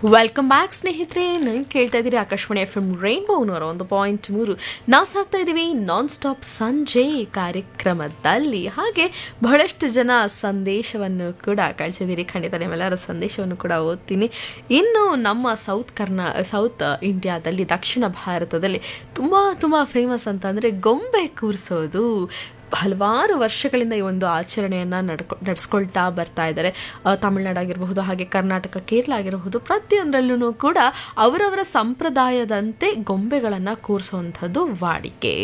welcome back ಸ್ನೇಹಿತರೆ ನಾನು ಕೇಳ್ತಾ ಇದ್ದೀರಿ ಆಕಾಶವಾಣಿ ಎಫ್ ಎಂ ರೈನ್ಬೋನವರ ಒಂದು ಪಾಯಿಂಟ್ ಮೂರು ನಾವು ಸಾಕ್ತಾ ಇದ್ದೀವಿ ನಾನ್ ಸ್ಟಾಪ್ ಸಂಜೆ ಕಾರ್ಯಕ್ರಮದಲ್ಲಿ ಹಾಗೆ ಬಹಳಷ್ಟು ಜನ ಸಂದೇಶವನ್ನು ಕೂಡ ಕಳಿಸಿದ್ದೀರಿ ಖಂಡಿತ ನಿಮ್ಮೆಲ್ಲರ ಸಂದೇಶವನ್ನು ಕೂಡ ಓದ್ತೀನಿ ಇನ್ನು ನಮ್ಮ ಸೌತ್ ಕರ್ನಾ ಸೌತ್ ಇಂಡಿಯಾದಲ್ಲಿ ದಕ್ಷಿಣ ಭಾರತದಲ್ಲಿ ತುಂಬ ತುಂಬ ಫೇಮಸ್ ಅಂತಂದರೆ ಗೊಂಬೆ ಕೂರಿಸೋದು ಹಲವಾರು ವರ್ಷಗಳಿಂದ ಈ ಒಂದು ಆಚರಣೆಯನ್ನು ನಡ್ಕೊ ನಡೆಸ್ಕೊಳ್ತಾ ಬರ್ತಾ ಇದ್ದಾರೆ ಆ, ತಮಿಳ್ನಾಡು ಆಗಿರಬಹುದು ಹಾಗೆ ಕರ್ನಾಟಕ ಕೇರಳ ಆಗಿರಬಹುದು ಪ್ರತಿಯೊಂದರಲ್ಲೂ ಕೂಡ ಅವರವರ ಸಂಪ್ರದಾಯದಂತೆ ಗೊಂಬೆಗಳನ್ನು ಕೂರಿಸುವಂಥದ್ದು ವಾಡಿಕೆ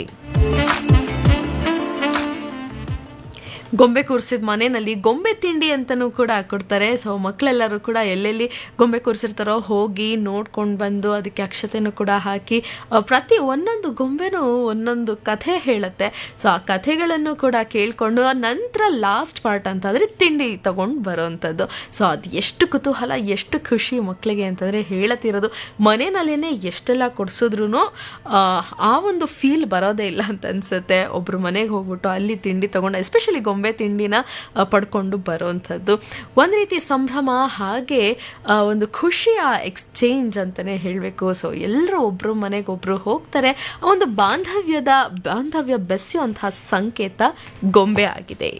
ಗೊಂಬೆ ಕೂರಿಸಿದ ಮನೆಯಲ್ಲಿ ಗೊಂಬೆ ತಿಂಡಿ ಅಂತಲೂ ಕೂಡ ಕೊಡ್ತಾರೆ ಸೊ ಮಕ್ಕಳೆಲ್ಲರೂ ಕೂಡ ಎಲ್ಲೆಲ್ಲಿ ಗೊಂಬೆ ಕೂರಿಸಿರ್ತಾರೋ ಹೋಗಿ ನೋಡ್ಕೊಂಡು ಬಂದು ಅದಕ್ಕೆ ಅಕ್ಷತೆನೂ ಕೂಡ ಹಾಕಿ ಆ, ಪ್ರತಿ ಒಂದೊಂದು ಗೊಂಬೆನೂ ಒಂದೊಂದು ಕಥೆ ಹೇಳುತ್ತೆ ಸೊ ಆ ಕಥೆಗಳನ್ನು ಕೂಡ ಕೇಳಿಕೊಂಡು ನಂತರ ಲಾಸ್ಟ್ ಪಾರ್ಟ್ ಅಂತಂದರೆ ತಿಂಡಿ ತಗೊಂಡು ಬರೋವಂಥದ್ದು ಸೊ ಅದು ಎಷ್ಟು ಕುತೂಹಲ ಎಷ್ಟು ಖುಷಿ ಮಕ್ಕಳಿಗೆ ಅಂತಂದರೆ ಹೇಳತಿರೋದು ಮನೆಯಲ್ಲೇ ಎಷ್ಟೆಲ್ಲ ಕೊಡಿಸಿದ್ರು ಆ ಒಂದು ಫೀಲ್ ಬರೋದೇ ಇಲ್ಲ ಅಂತ ಅನ್ಸುತ್ತೆ ಒಬ್ರು ಮನೆಗೆ ಹೋಗ್ಬಿಟ್ಟು ಅಲ್ಲಿ ತಿಂಡಿ ತಗೊಂಡು ಎಸ್ಪೆಷಲಿ ಗೊಂಬೆ ತಿಂಡಿನ ಆ, ಪಡ್ಕೊಂಡು ಬರೋವಂಥದ್ದು ಒಂದು ರೀತಿ ಸಂಭ್ರಮ ಹಾಗೆ ಆ, ಒಂದು ಖುಷಿಯ ಎಕ್ಸ್ಚೇಂಜ್ ಅಂತಲೇ ಹೇಳಬೇಕು ಸೊ ಎಲ್ಲರೂ ಒಬ್ಬರು ಮನೆಗೆ ಒಬ್ಬರು ಹೋಗ್ತಾರೆ ಆ ಒಂದು ಬಾಂಧವ್ಯದ ಬಾಂಧವ್ಯ ಬೆಸೆಯುವಂತಹ ಸಂಕೇತ ಗೊಂಬೆ ಆಗಿದೆ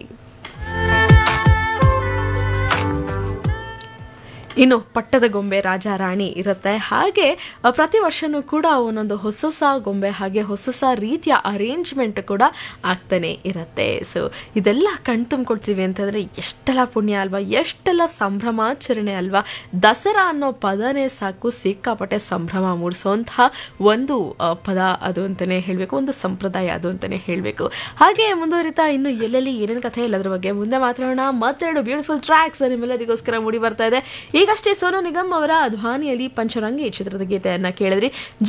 ಇನ್ನು ಪಟ್ಟದ ಗೊಂಬೆ ರಾಜ ರಾಣಿ ಇರುತ್ತೆ ಹಾಗೆ ಆ, ಪ್ರತಿ ವರ್ಷನೂ ಕೂಡ ಒಂದೊಂದು ಹೊಸ ಹೊಸ ಗೊಂಬೆ ಹಾಗೆ ಹೊಸ ಹೊಸ ರೀತಿಯ ಅರೇಂಜ್ಮೆಂಟ್ ಕೂಡ ಆಗ್ತಾನೆ ಇರುತ್ತೆ ಸೊ ಇದೆಲ್ಲ ಕಣ್ ತುಂಬಿಕೊಳ್ತೀವಿ ಅಂತಂದರೆ ಎಷ್ಟೆಲ್ಲ ಪುಣ್ಯ ಅಲ್ವಾ ಎಷ್ಟೆಲ್ಲ ಸಂಭ್ರಮಾಚರಣೆ ಅಲ್ವಾ ದಸರಾ ಅನ್ನೋ ಪದನೇ ಸಾಕು ಸಿಕ್ಕಾಪಟ್ಟೆ ಸಂಭ್ರಮ ಮೂಡಿಸುವಂತಹ ಒಂದು ಆ, ಪದ ಅದು ಅಂತಲೇ ಹೇಳಬೇಕು ಒಂದು ಸಂಪ್ರದಾಯ ಅದು ಅಂತಲೇ ಹೇಳಬೇಕು ಹಾಗೆ ಮುಂದುವರಿತಾ ಇನ್ನು ಎಲ್ಲೆಲ್ಲಿ ಏನೇನು ಕಥೆ ಇಲ್ಲ ಅದ್ರ ಬಗ್ಗೆ ಮುಂದೆ ಮಾತಾಡೋಣ ಮತ್ತೆರಡು ಬ್ಯೂಟಿಫುಲ್ ಟ್ರ್ಯಾಕ್ಸ್ ನಿಮ್ಮೆಲ್ಲರಿಗೋಸ್ಕರ ಮೂಡಿ ಬರ್ತಾ ಇದೆ ಈಗಷ್ಟೇ ಸೋನು ನಿಗಮ್ ಅವರ ಧ್ವನಿಯಲ್ಲಿ ಪಂಚರಂಗಿ ಚಿತ್ರದ ಗೀತೆಯನ್ನ ಕೇಳಿದ್ರಿ